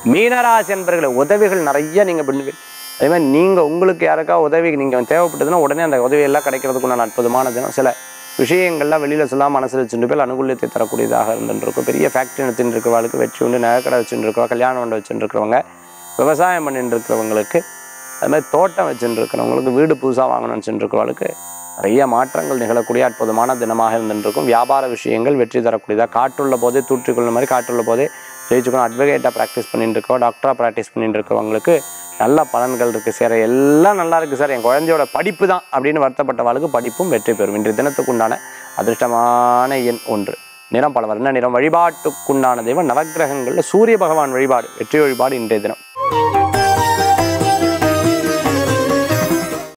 மீனராசி என்பர்களை உதவிகள் நிறைய நீங்கள் பண்ணுவீங்க அதே மாதிரி நீங்கள் உங்களுக்கு யாருக்கா உதவி நீங்கள் தேவைப்பட்டதுன்னா உடனே அந்த உதவி எல்லாம் கிடைக்கிறதுக்குண்டான அற்புதமான தினம் சில விஷயங்கள்லாம் வெளியில் சொல்லாம மனசில் வச்சுட்டு போய் அனுகூலியத்தை தரக்கூடியதாக இருந்துருக்கும் பெரிய ஃபேக்ட்ரி நடத்திட்டு இருக்கிறவங்களுக்கு வெற்றி உண்டு நகைக்கடை வச்சுட்டு இருக்கவங்க கல்யாணம் மண்டபம் வச்சுட்டு இருக்கிறவங்க விவசாயம் பண்ணிட்டு இருக்கிறவங்களுக்கு அது மாதிரி தோட்டம் வச்சுட்டு இருக்கிறவங்களுக்கு வீடு புதுசாக வாங்கணும்னு வச்சுட்டு இருக்கிறவங்களுக்கு நிறைய மாற்றங்கள் நிகழக்கூடிய அற்புதமான தினமாக இருந்துருக்கும் வியாபார விஷயங்கள் வெற்றி தரக்கூடியதாக காற்றுள்ள போதே தூற்றிக்கொள்ளும் மாதிரி காற்றுள்ள போதே ஜெயிச்சுக்கணும் அட்வொகேட்டாக ப்ராக்டிஸ் பண்ணிட்டு இருக்கோம் டாக்டராக ப்ராக்டிஸ் பண்ணிட்டு இருக்கிறவங்களுக்கு நல்ல பலன்கள் இருக்குது சார் எல்லாம் நல்லா இருக்குது சார் என் குழந்தையோட படிப்பு தான் அப்படின்னு வருத்தப்பட்டவாளுக்கு படிப்பும் வெற்றி பெறும் இன்றைய தினத்துக்குண்டான அதிர்ஷ்டமான எண் ஒன்று நிறம் பல வர்ண நிறம் வழிபாட்டுக்குண்டான தெய்வம் நவக்கிரகங்களில் சூரிய பகவான் வழிபாடு வெற்றி வழிபாடு இன்றைய தினம்